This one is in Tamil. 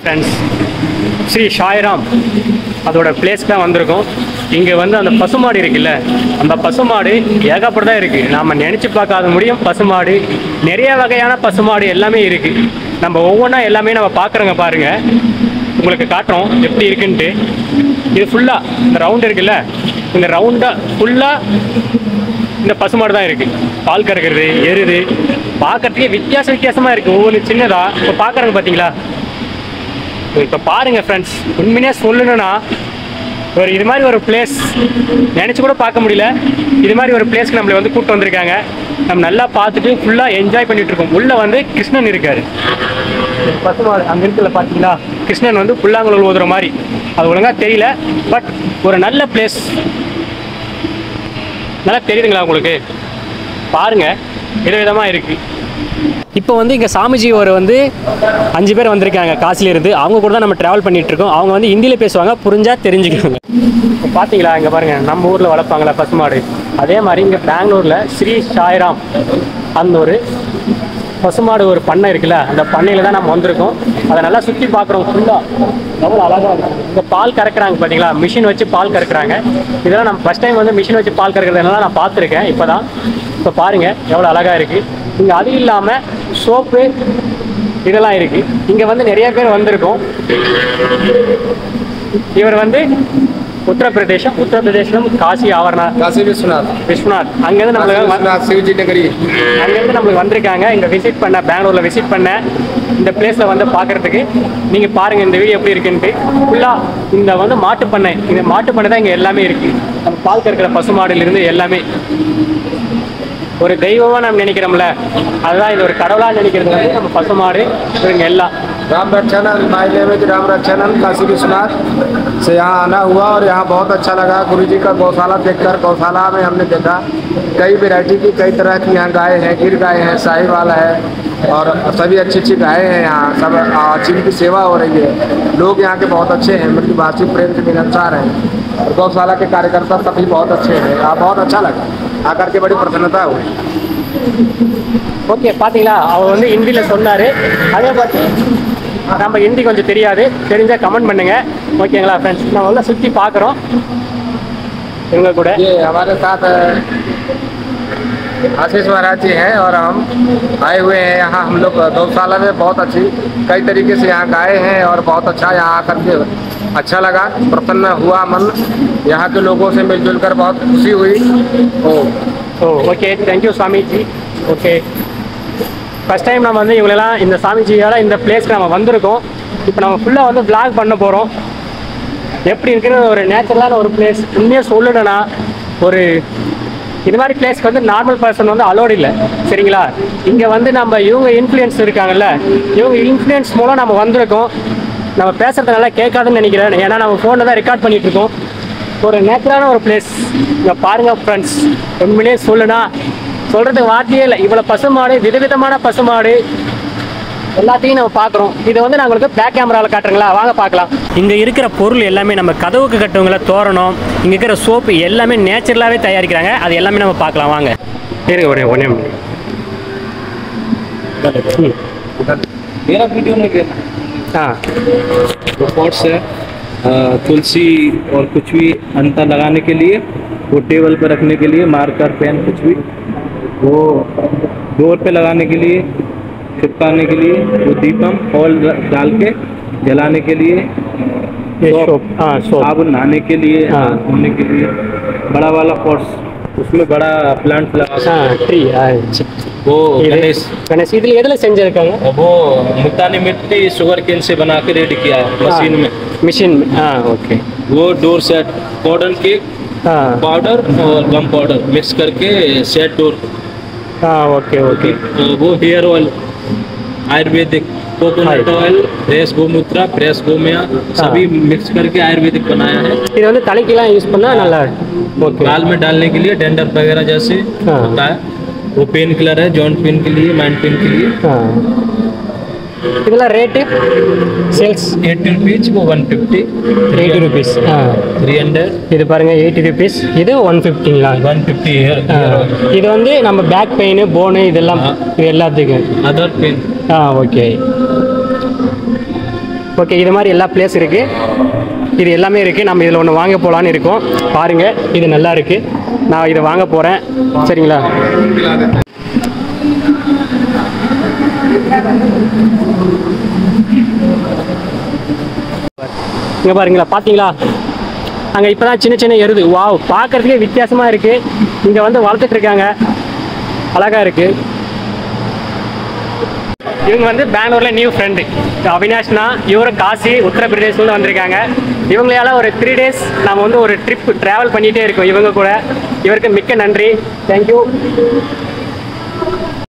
ஃப்ரெண்ட்ஸ் ஸ்ரீ சாய்ராம் அதோட பிளேஸ் தான் வந்திருக்கோம் இங்கே வந்து அந்த பசுமாடு இருக்குல்ல அந்த பசுமாடு ஏகப்பட்டதாக இருக்குது நாம் நினச்சி பார்க்காத முடியும் பசுமாடு நிறைய வகையான பசுமாடு எல்லாமே இருக்குது நம்ம ஒவ்வொன்றா எல்லாமே நம்ம பார்க்குறோங்க பாருங்கள் உங்களுக்கு காட்டுறோம் எப்படி இருக்குன்ட்டு இது ஃபுல்லாக இந்த ரவுண்ட் இருக்குல்ல இந்த ரவுண்டாக ஃபுல்லாக இந்த பசுமாடு தான் இருக்கு பால் கறக்கிறது எருது பார்க்கறதுக்கே வித்தியாச வித்தியாசமா இருக்கு ஒவ்வொரு சின்னதா இப்போ பார்க்கறங்க பார்த்தீங்களா இப்போ பாருங்க ஃப்ரெண்ட்ஸ் உண்மையிலே சொல்லணும்னா ஒரு இது மாதிரி ஒரு பிளேஸ் நினச்சி கூட பார்க்க முடியல இது மாதிரி ஒரு பிளேஸ்க்கு நம்மளை வந்து கூப்பிட்டு வந்திருக்காங்க நம்ம நல்லா பார்த்துட்டு ஃபுல்லாக என்ஜாய் பண்ணிட்டு இருக்கோம் உள்ளே வந்து கிருஷ்ணன் இருக்காரு பசுமாடு அங்கே இருக்குல்ல பார்த்தீங்களா கிருஷ்ணன் வந்து புல்லாங்குழல் ஊதுற மாதிரி அது ஒழுங்கா தெரியல பட் ஒரு நல்ல பிளேஸ் நல்லா தெரியுதுங்களா உங்களுக்கு பாருங்க விதவிதமா இருக்கு இப்போ வந்து இங்கே சாமிஜி ஒரு வந்து அஞ்சு பேர் வந்திருக்காங்க காசில இருந்து அவங்க கூட தான் நம்ம ட்ராவல் பண்ணிட்டு இருக்கோம் அவங்க வந்து ஹிந்தியில் பேசுவாங்க புரிஞ்சா தெரிஞ்சுக்கோங்க இப்போ பார்த்தீங்களா இங்கே பாருங்க நம்ம ஊரில் வளர்ப்பாங்களா பசுமாடு அதே மாதிரி இங்கே பெங்களூரில் ஸ்ரீ சாய்ராம் அந்த ஒரு பசுமாடு ஒரு பண்ணை இருக்குல்ல அந்த பண்ணையில் தான் நம்ம வந்திருக்கோம் அதை நல்லா சுற்றி பார்க்குறோம் ஃபுல்லாக எவ்வளோ அழகாக இருக்கு இந்த பால் கறக்குறாங்க பார்த்தீங்களா மிஷின் வச்சு பால் கறக்குறாங்க இதெல்லாம் நம்ம ஃபஸ்ட் டைம் வந்து மிஷின் வச்சு பால் கறக்கிறதுனால நான் பார்த்துருக்கேன் இப்போ தான் இப்போ பாருங்கள் எவ்வளோ அழகாக இருக்குது இங்கே அது இல்லாமல் சோப்பு இதெல்லாம் இருக்குது இங்கே வந்து நிறைய பேர் வந்திருக்கோம் இவர் வந்து உத்தரப்பிரதேசம் உத்தரப்பிரதேசம் காசி ஆவரணா काशी विश्वनाथ விஸ்வநாத் அங்கேருந்து काशी நம்மளுக்கு विश्वनाथ शिव जी नगरी அங்கேருந்து நம்மளுக்கு வந்திருக்காங்க இங்கே விசிட் பண்ண பெங்களூரில் விசிட் பண்ண இந்த பிளேஸில் வந்து பார்க்குறதுக்கு நீங்கள் பாருங்கள் இந்த வீடியோ எப்படி இருக்குன்ட்டு ஃபுல்லாக இந்த வந்து மாட்டு பண்ணை இந்த மாட்டு பண்ணை தான் இங்கே எல்லாமே இருக்குது நம்ம பால் கறக்கிற பசுமாடுலேருந்து எல்லாமே ஒரு தெய்வமாக நம்ம நினைக்கிறோம்ல அதுதான் இது ஒரு கடவுளாக நினைக்கிறது வந்து நம்ம பசுமாடு இவங்க எல்லாம் राम रक्षानंद माई देवेज राम रक्षानंद काशी विश्वनाथ से यहाँ आना हुआ और यहाँ बहुत अच्छा लगा गुरु जी का गौशाला देखकर गौशाला में हमने देखा कई वैरायटी की कई तरह की यहाँ गाय हैं गिर गाय हैं साहिवाल है और सभी अच्छी अच्छी गायें हैं यहाँ सब आ, अच्छी की सेवा हो रही है लोग यहाँ के बहुत अच्छे हैं मृत्युभाषी प्रेम से मिलनसार हैं और गौशाला के कार्यकर्ता सभी बहुत अच्छे हैं यहाँ बहुत अच्छा लगा आकर के बड़ी प्रसन्नता हुई ஓகே பார்த்தீங்களா அவர் வந்து ஹிந்தியில் சொன்னார் அதே பார்த்து நம்ம ஹிந்தி கொஞ்சம் தெரியாது தெரிஞ்சால் கமெண்ட் பண்ணுங்க ஓகேங்களா ஃப்ரெண்ட்ஸ் நம்ம உள்ள சுற்றி பார்க்குறோம் இவங்க கூட ये हमारे साथ अ, आशीष महाराज जी हैं और हम आए हुए हैं यहाँ हम लोग गौशाला में बहुत अच्छी कई तरीके से यहाँ गाय हैं और बहुत अच्छा यहाँ आकर के अच्छा लगा प्रसन्न हुआ मन यहाँ के लोगों से मिलजुल कर बहुत खुशी हुई ओ ஓ ஓகே தேங்க்யூ சாமிஜி ஓகே ஃபஸ்ட் டைம் நம்ம வந்து இவங்களெல்லாம் இந்த சாமிஜியோட இந்த பிளேஸ்க்கு நம்ம வந்திருக்கோம் இப்போ நம்ம ஃபுல்லாக வந்து vlog பண்ண போகிறோம் எப்படி இருக்குன்னு ஒரு நேச்சுரலான ஒரு பிளேஸ் உண்மையாக சொல்லணும்னா ஒரு இது மாதிரி பிளேஸ்க்கு வந்து நார்மல் பர்சன் வந்து அலோடு இல்லை சரிங்களா இங்கே வந்து நம்ம இவங்க இன்ஃப்ளூயன்ஸ் இருக்காங்கல்ல இவங்க இன்ஃப்ளூயன்ஸ் மூலம் நம்ம வந்திருக்கோம் நம்ம பேசுறது நல்லா கேட்காதுன்னு நினைக்கிறேன் ஏன்னா நம்ம ஃபோனில் தான் ரெக்கார்ட் பண்ணிட்டு இருக்கோம் ஒரு நேச்சுரலான ஒரு பிளேஸ் இங்கே பாருங்க ஃப்ரெண்ட்ஸ் உண்மையிலேயே சொல்லுனா சொல்கிறதுக்கு வார்த்தையே இல்லை இவ்வளோ பசுமாடு விதவிதமான பசுமாடு எல்லாத்தையும் நம்ம பார்க்குறோம் இதை வந்து நான் உங்களுக்கு பேக் கேமராவில் காட்டுறீங்களா வாங்க பார்க்கலாம் இங்கே இருக்கிற பொருள் எல்லாமே நம்ம கதவுக்கு கட்டுவங்கள தோரணம் இங்கே இருக்கிற சோப்பு எல்லாமே நேச்சுரலாகவே தயாரிக்கிறாங்க அது எல்லாமே நம்ம பார்க்கலாம் வாங்க இருங்க உடனே உடனே ம். मेरा वीडियो नहीं लेना ஆ वो पॉट्स है अ, तुलसी और कुछ भी अंतर लगाने के लिए वो टेबल पर रखने के लिए मार्कर पेन कुछ भी वो डोर पे लगाने के लिए चिपकाने के लिए वो दीपम ऑयल डाल के जलाने के लिए ये सोप, सोप हाँ सोप साबुन नहाने के लिए हाँ। हाथ धोने के लिए बड़ा वाला पॉट्स उसमें बड़ा प्लांट लगा ஆ ட்ரீ ஆ वो இது गणेश கணேஷ் இதில் எதில் செஞ்சுருக்காங்க और वो मुल्तानी मिट्टी शुगर केन से बना के रेडी किया है मशीन में மிஷின் ஆ ஓகே वो डोर सेट पाउडर केक ஆ पाउडर और गम पाउडर मिक्स करके सेट डोर ஆ ஓகே ஓகே वो हेयर ऑयल आयुर्वेदिक कोकोनट ऑयल फ्रेश गोमूत्रा फ्रेश गोमया सभी मिक्स करके आयुर्वेदिक बनाया है இது வந்து தலைக்கெல்லாம் யூஸ் பண்ணால் நல்லா ஓகே बाल में डालने के लिए डेंडर वगैरह जैसे हाँ। होता है वो पेन किलर है जॉइंट पेन के लिए माइंड पेन के लिए ஆ இதெல்லாம் ரேட்டு சேல்ஸ் एट्टी रुपीज वो वन फिफ्टी எயிட்டி ருபீஸ் ஆ थ्री हंड्रेड இது பாருங்க எயிட்டி ருபீஸ் இது ஒன் ஃபிஃப்டிங்களா वन फिफ्टी हेयर இது வந்து நம்ம பேக் பெயின் போனு இதெல்லாம் ஆ. இது எல்லாத்துக்கும் अदर पेन ஆ ஓகே ஓகே இது மாதிரி எல்லா பிளேஸ் இருக்குது இது எல்லாமே இருக்குது நம்ம இதில் ஒன்று வாங்க போகலான்னு இருக்கோம் பாருங்கள் இது நல்லா இருக்குது நான் இதை வாங்க போகிறேன் சரிங்களா இங்கே பாருங்களா பார்த்தீங்களா அங்கே இப்போ தான் சின்ன சின்ன எருது வாவ் பார்க்கறதுக்கே வித்தியாசமாக இருக்குது இங்கே வந்து வளர்த்துட்டு இருக்காங்க அழகாக இருக்குது இவங்க வந்து பெங்களூர்ல நியூ ஃப்ரெண்டு அவினாஷ்னா இவரும் காசி உத்தரப்பிரதேஷ்ல வந்திருக்காங்க இவங்களால ஒரு த்ரீ டேஸ் நாம வந்து ஒரு ட்ரிப் டிராவல் பண்ணிட்டே இருக்கோம் இவங்க கூட இவருக்கு மிக்க நன்றி தேங்க்யூ